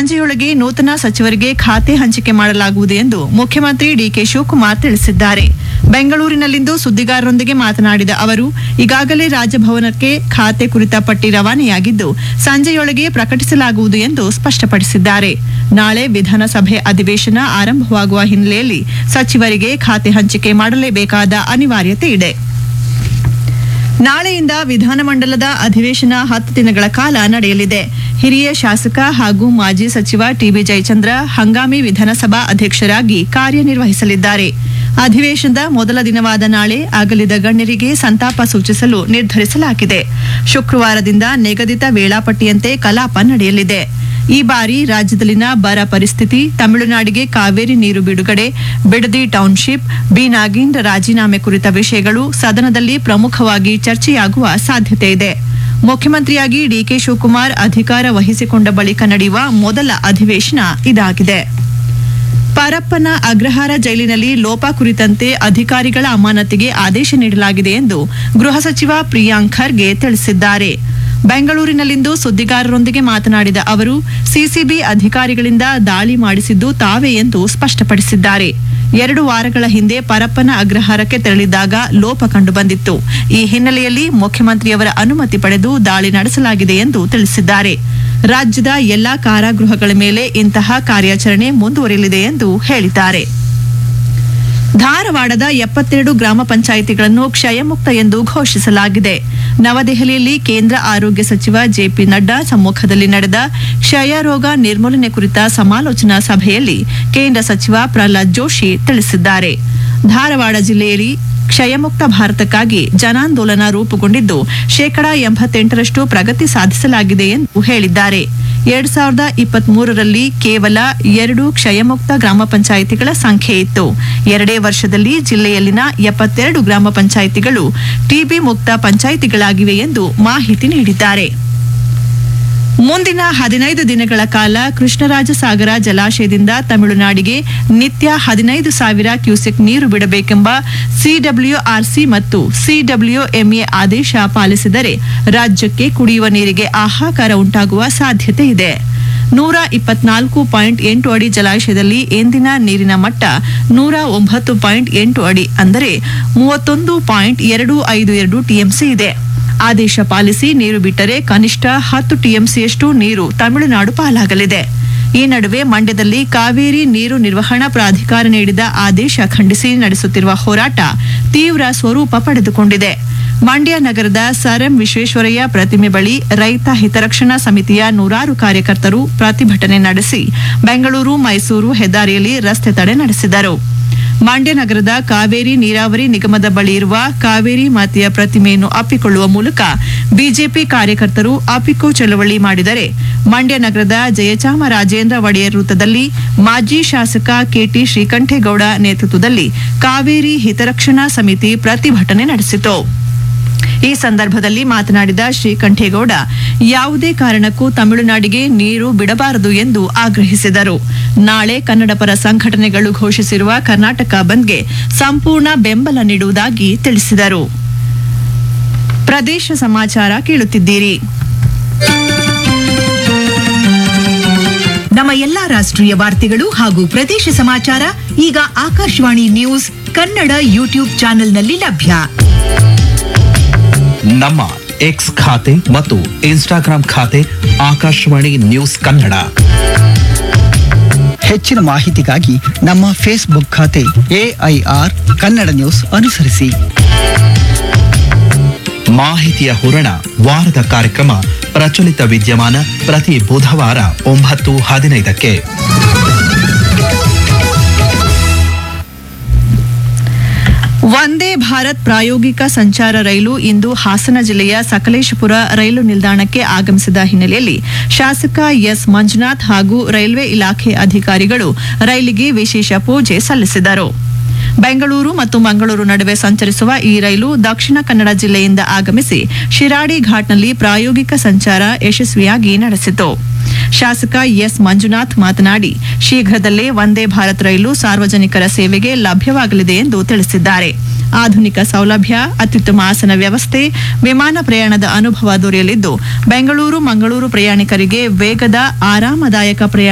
ಸಂಜೆಯೊಳಗೆ ನೂತನ ಸಚಿವರಿಗೆ ಖಾತೆ ಹಂಚಿಕೆ ಮಾಡಲಾಗುವುದು ಎಂದು ಮುಖ್ಯಮಂತ್ರಿ ಡಿಕೆ ಶಿವಕುಮಾರ್ ತಿಳಿಸಿದ್ದಾರೆ ಬೆಂಗಳೂರಿನಲ್ಲಿಂದು ಸುದ್ದಿಗಾರರೊಂದಿಗೆ ಮಾತನಾಡಿದ ಅವರು ಈಗಾಗಲೇ ರಾಜಭವನಕ್ಕೆ ಖಾತೆ ಕುರಿತ ಪಟ್ಟಿ ರವಾನೆಯಾಗಿದ್ದು ಸಂಜೆಯೊಳಗೆ ಪ್ರಕಟಿಸಲಾಗುವುದು ಎಂದು ಸ್ಪಷ್ಟಪಡಿಸಿದ್ದಾರೆ ನಾಳೆ ವಿಧಾನಸಭೆ ಅಧಿವೇಶನ ಆರಂಭವಾಗುವ ಹಿನ್ನೆಲೆಯಲ್ಲಿ ಸಚಿವರಿಗೆ ಖಾತೆ ಹಂಚಿಕೆ ಮಾಡಲೇಬೇಕಾದ ಅನಿವಾರ್ಯತೆ ಇದೆ ನಾಳೆಯಿಂದ ವಿಧಾನಮಂಡಲದ ಅಧಿವೇಶನ ಹತ್ತು ದಿನಗಳ ಕಾಲ ನಡೆಯಲಿದೆ ಹಿರಿಯ ಶಾಸಕ ಹಾಗೂ ಮಾಜಿ ಸಚಿವ ಟಿಬಿ ಜಯಚಂದ್ರ ಹಂಗಾಮಿ ವಿಧಾನಸಭಾ ಅಧ್ಯಕ್ಷರಾಗಿ ಕಾರ್ಯನಿರ್ವಹಿಸಲಿದ್ದಾರೆ ಅಧಿವೇಶನದ ಮೊದಲ ದಿನವಾದ ನಾಳೆ ಅಗಲಿದ ಗಣ್ಯರಿಗೆ ಸಂತಾಪ ಸೂಚಿಸಲು ನಿರ್ಧರಿಸಲಾಗಿದೆ ಶುಕ್ರವಾರದಿಂದ ನಿಗದಿತ ವೇಳಾಪಟ್ಟಿಯಂತೆ ಕಲಾಪ ನಡೆಯಲಿದೆ ಈ ಬಾರಿ ರಾಜ್ಯದಲ್ಲಿನ ಬರ ಪರಿಸ್ಥಿತಿ ತಮಿಳುನಾಡಿಗೆ ಕಾವೇರಿ ನೀರು ಬಿಡುಗಡೆ ಬಿಡದಿ ಟೌನ್ಶಿಪ್ ಬಿ ನಾಗೇಂದ್ರ ರಾಜೀನಾಮೆ ಕುರಿತ ವಿಷಯಗಳು ಸದನದಲ್ಲಿ ಪ್ರಮುಖವಾಗಿ ಚರ್ಚೆಯಾಗುವ ಸಾಧ್ಯತೆ ಇದೆ ಮುಖ್ಯಮಂತ್ರಿಯಾಗಿ ಡಿಕೆ ಶಿವಕುಮಾರ್ ಅಧಿಕಾರ ವಹಿಸಿಕೊಂಡ ಬಳಿಕ ನಡೆಯುವ ಮೊದಲ ಅಧಿವೇಶನ ಇದಾಗಿದೆ ಪರಪ್ಪನ ಅಗ್ರಹಾರ ಜೈಲಿನಲ್ಲಿ ಲೋಪ ಕುರಿತಂತೆ ಅಧಿಕಾರಿಗಳ ಅಮಾನತಿಗೆ ಆದೇಶ ನೀಡಲಾಗಿದೆ ಎಂದು ಗೃಹ ಸಚಿವ ಪ್ರಿಯಾಂಕ್ ಖರ್ಗೆ ತಿಳಿಸಿದ್ದಾರೆ ಬೆಂಗಳೂರಿನಲ್ಲಿಂದು ಸುದ್ದಿಗಾರರೊಂದಿಗೆ ಮಾತನಾಡಿದ ಅವರು ಸಿಸಿಬಿ ಅಧಿಕಾರಿಗಳಿಂದ ದಾಳಿ ಮಾಡಿಸಿದ್ದು ತಾವೇ ಎಂದು ಸ್ಪಷ್ಟಪಡಿಸಿದ್ದಾರೆ ಎರಡು ವಾರಗಳ ಹಿಂದೆ ಪರಪ್ಪನ ಅಗ್ರಹಾರಕ್ಕೆ ತೆರಳಿದ್ದಾಗ ಲೋಪ ಕಂಡುಬಂದಿತ್ತು ಈ ಹಿನ್ನೆಲೆಯಲ್ಲಿ ಮುಖ್ಯಮಂತ್ರಿಯವರ ಅನುಮತಿ ಪಡೆದು ದಾಳಿ ನಡೆಸಲಾಗಿದೆ ಎಂದು ತಿಳಿಸಿದ್ದಾರೆ ರಾಜ್ಯದ ಎಲ್ಲಾ ಕಾರಾಗೃಹಗಳ ಮೇಲೆ ಇಂತಹ ಕಾರ್ಯಾಚರಣೆ ಮುಂದುವರಿಯಲಿದೆ ಎಂದು ಹೇಳಿದ್ದಾರೆ ಧಾರವಾಡದ ಎಪ್ಪತ್ತೆರಡು ಗ್ರಾಮ ಪಂಚಾಯಿತಿಗಳನ್ನು ಕ್ಷಯಮುಕ್ತ ಎಂದು ಘೋಷಿಸಲಾಗಿದೆ ನವದೆಹಲಿಯಲ್ಲಿ ಕೇಂದ್ರ ಆರೋಗ್ಯ ಸಚಿವ ಜೆಪಿ ನಡ್ಡಾ ಸಮ್ಮುಖದಲ್ಲಿ ನಡೆದ ಕ್ಷಯ ರೋಗ ನಿರ್ಮೂಲನೆ ಕುರಿತ ಸಮಾಲೋಚನಾ ಸಭೆಯಲ್ಲಿ ಕೇಂದ್ರ ಸಚಿವ ಪ್ರಹ್ಲಾದ್ ಜೋಶಿ ತಿಳಿಸಿದ್ದಾರೆ ಧಾರವಾಡ ಜಿಲ್ಲೆಯಲ್ಲಿ ಕ್ಷಯಮುಕ್ತ ಭಾರತಕ್ಕಾಗಿ ಜನಾಂದೋಲನ ರೂಪುಗೊಂಡಿದ್ದು ಶೇಕಡಾ ಎಂಬತ್ತೆಂಟರಷ್ಟು ಪ್ರಗತಿ ಸಾಧಿಸಲಾಗಿದೆ ಎಂದು ಹೇಳಿದ್ದಾರೆ ಎರಡ್ ಸಾವಿರದ ಇಪ್ಪತ್ತ್ ಮೂರರಲ್ಲಿ ಕೇವಲ ಎರಡು ಕ್ಷಯಮುಕ್ತ ಗ್ರಾಮ ಪಂಚಾಯಿತಿಗಳ ಸಂಖ್ಯೆ ಇತ್ತು ಎರಡೇ ವರ್ಷದಲ್ಲಿ ಜಿಲ್ಲೆಯಲ್ಲಿನ ಎಪ್ಪತ್ತೆರಡು ಗ್ರಾಮ ಪಂಚಾಯಿತಿಗಳು ಟಿಬಿ ಮುಕ್ತ ಪಂಚಾಯಿತಿಗಳಾಗಿವೆ ಎಂದು ಮಾಹಿತಿ ನೀಡಿದ್ದಾರೆ ಮುಂದಿನ ಹದಿನೈದು ದಿನಗಳ ಕಾಲ ಕೃಷ್ಣರಾಜಸಾಗರ ಜಲಾಶಯದಿಂದ ತಮಿಳುನಾಡಿಗೆ ನಿತ್ಯ ಹದಿನೈದು ಸಾವಿರ ಕ್ಯೂಸೆಕ್ ನೀರು ಬಿಡಬೇಕೆಂಬ ಸಿಡಬ್ಲ್ಯೂಆರ್ಸಿ ಮತ್ತು ಸಿಡಬ್ಲ್ಯೂಎಂಎ ಆದೇಶ ಪಾಲಿಸಿದರೆ ರಾಜ್ಯಕ್ಕೆ ಕುಡಿಯುವ ನೀರಿಗೆ ಹಾಹಾಕಾರ ಉಂಟಾಗುವ ಸಾಧ್ಯತೆ ಇದೆ ನೂರ ಇಪ್ಪತ್ನಾಲ್ಕು ಪಾಯಿಂಟ್ ಎಂಟು ಅಡಿ ಜಲಾಶಯದಲ್ಲಿ ಎಂದಿನ ನೀರಿನ ಮಟ್ಟ ನೂರ ಒಂಬತ್ತು ಪಾಯಿಂಟ್ ಎಂಟು ಅಡಿ ಅಂದರೆ ಮೂವತ್ತೊಂದು ಪಾಯಿಂಟ್ ಎರಡು ಐದು ಎರಡು ಟಿಎಂಸಿ ಇದೆ ಆದೇಶ ಪಾಲಿಸಿ ನೀರು ಬಿಟ್ಟರೆ ಕನಿಷ್ಠ ಹತ್ತು ಟಿಎಂಸಿಯಷ್ಟು ನೀರು ತಮಿಳುನಾಡು ಪಾಲಾಗಲಿದೆ ಈ ನಡುವೆ ಮಂಡ್ಯದಲ್ಲಿ ಕಾವೇರಿ ನೀರು ನಿರ್ವಹಣಾ ಪ್ರಾಧಿಕಾರ ನೀಡಿದ ಆದೇಶ ಖಂಡಿಸಿ ನಡೆಸುತ್ತಿರುವ ಹೋರಾಟ ತೀವ್ರ ಸ್ವರೂಪ ಪಡೆದುಕೊಂಡಿದೆ ಮಂಡ್ಯ ನಗರದ ಸರ್ ಎಂ ವಿಶ್ವೇಶ್ವರಯ್ಯ ಪ್ರತಿಮೆ ಬಳಿ ರೈತ ಹಿತರಕ್ಷಣಾ ಸಮಿತಿಯ ನೂರಾರು ಕಾರ್ಯಕರ್ತರು ಪ್ರತಿಭಟನೆ ನಡೆಸಿ ಬೆಂಗಳೂರು ಮೈಸೂರು ಹೆದ್ದಾರಿಯಲ್ಲಿ ರಸ್ತೆ ತಡೆ ನಡೆಸಿದರು ಮಂಡ್ಯ ನಗರದ ಕಾವೇರಿ ನೀರಾವರಿ ನಿಗಮದ ಬಳಿ ಇರುವ ಕಾವೇರಿ ಮಾತೆಯ ಪ್ರತಿಮೆಯನ್ನು ಅಪ್ಪಿಕೊಳ್ಳುವ ಮೂಲಕ ಬಿಜೆಪಿ ಕಾರ್ಯಕರ್ತರು ಅಪ್ಪಿಕೋ ಚಳವಳಿ ಮಾಡಿದರೆ ಮಂಡ್ಯ ನಗರದ ಜಯಚಾಮರಾಜೇಂದ್ರ ಒಡೆಯರ್ ವೃತ್ತದಲ್ಲಿ ಮಾಜಿ ಶಾಸಕ ಕೆಟಿ ಶ್ರೀಕಂಠೇಗೌಡ ನೇತೃತ್ವದಲ್ಲಿ ಕಾವೇರಿ ಹಿತರಕ್ಷಣಾ ಸಮಿತಿ ಪ್ರತಿಭಟನೆ ನಡೆಸಿತು ಈ ಸಂದರ್ಭದಲ್ಲಿ ಮಾತನಾಡಿದ ಶ್ರೀಕಂಠೇಗೌಡ ಯಾವುದೇ ಕಾರಣಕ್ಕೂ ತಮಿಳುನಾಡಿಗೆ ನೀರು ಬಿಡಬಾರದು ಎಂದು ಆಗ್ರಹಿಸಿದರು ನಾಳೆ ಕನ್ನಡ ಪರ ಸಂಘಟನೆಗಳು ಘೋಷಿಸಿರುವ ಕರ್ನಾಟಕ ಬಂದ್ಗೆ ಸಂಪೂರ್ಣ ಬೆಂಬಲ ನೀಡುವುದಾಗಿ ತಿಳಿಸಿದರು ಪ್ರದೇಶ ಸಮಾಚಾರ ಕೇಳುತ್ತಿದ್ದೀರಿ ನಮ್ಮ ಎಲ್ಲಾ ರಾಷ್ಟ್ರೀಯ ವಾರ್ತೆಗಳು ಹಾಗೂ ಪ್ರದೇಶ ಸಮಾಚಾರ ಈಗ ಆಕಾಶವಾಣಿ ನ್ಯೂಸ್ ಕನ್ನಡ ಯೂಟ್ಯೂಬ್ ಚಾನೆಲ್ನಲ್ಲಿ ಲಭ್ಯ ನಮ್ಮ ಎಕ್ಸ್ ಖಾತೆ ಮತ್ತು ಇನ್ಸ್ಟಾಗ್ರಾಂ ಖಾತೆ ಆಕಾಶವಾಣಿ ನ್ಯೂಸ್ ಕನ್ನಡ ಹೆಚ್ಚಿನ ಮಾಹಿತಿಗಾಗಿ ನಮ್ಮ ಫೇಸ್ಬುಕ್ ಖಾತೆ ಎಐಆರ್ ಕನ್ನಡ ನ್ಯೂಸ್ ಅನುಸರಿಸಿ ಮಾಹಿತಿಯ ಹೂರಣ ವಾರದ ಕಾರ್ಯಕ್ರಮ ಪ್ರಚಲಿತ ವಿದ್ಯಮಾನ ಪ್ರತಿ ಬುಧವಾರ ಒಂಬತ್ತು ಹದಿನೈದಕ್ಕೆ ವಂದೇ ಭಾರತ್ ಪ್ರಾಯೋಗಿಕ ಸಂಚಾರ ರೈಲು ಇಂದು ಹಾಸನ ಜಿಲ್ಲೆಯ ಸಕಲೇಶಪುರ ರೈಲು ನಿಲ್ದಾಣಕ್ಕೆ ಆಗಮಿಸಿದ ಹಿನ್ನೆಲೆಯಲ್ಲಿ ಶಾಸಕ ಎಸ್ ಮಂಜುನಾಥ್ ಹಾಗೂ ರೈಲ್ವೆ ಇಲಾಖೆ ಅಧಿಕಾರಿಗಳು ರೈಲಿಗೆ ವಿಶೇಷ ಪೂಜೆ ಸಲ್ಲಿಸಿದರು ಬೆಂಗಳೂರು ಮತ್ತು ಮಂಗಳೂರು ನಡುವೆ ಸಂಚರಿಸುವ ಈ ರೈಲು ದಕ್ಷಿಣ ಕನ್ನಡ ಜಿಲ್ಲೆಯಿಂದ ಆಗಮಿಸಿ ಶಿರಾಡಿ ಘಾಟ್ನಲ್ಲಿ ಪ್ರಾಯೋಗಿಕ ಸಂಚಾರ ಯಶಸ್ವಿಯಾಗಿ ನಡೆಸಿತು ಶಾಸಕ ಎಸ್ ಮಂಜುನಾಥ್ ಮಾತನಾಡಿ ಶೀಘ್ರದಲ್ಲೇ ವಂದೇ ಭಾರತ್ ರೈಲು ಸಾರ್ವಜನಿಕರ ಸೇವೆಗೆ ಲಭ್ಯವಾಗಲಿದೆ ಎಂದು ತಿಳಿಸಿದ್ದಾರೆ ಆಧುನಿಕ ಸೌಲಭ್ಯ ಅತ್ಯುತ್ತಮ ಆಸನ ವ್ಯವಸ್ಥೆ ವಿಮಾನ ಪ್ರಯಾಣದ ಅನುಭವ ದೊರೆಯಲಿದ್ದು ಬೆಂಗಳೂರು ಮಂಗಳೂರು ಪ್ರಯಾಣಿಕರಿಗೆ ವೇಗದ ಆರಾಮದಾಯಕ ಪ್ರಯಾಣ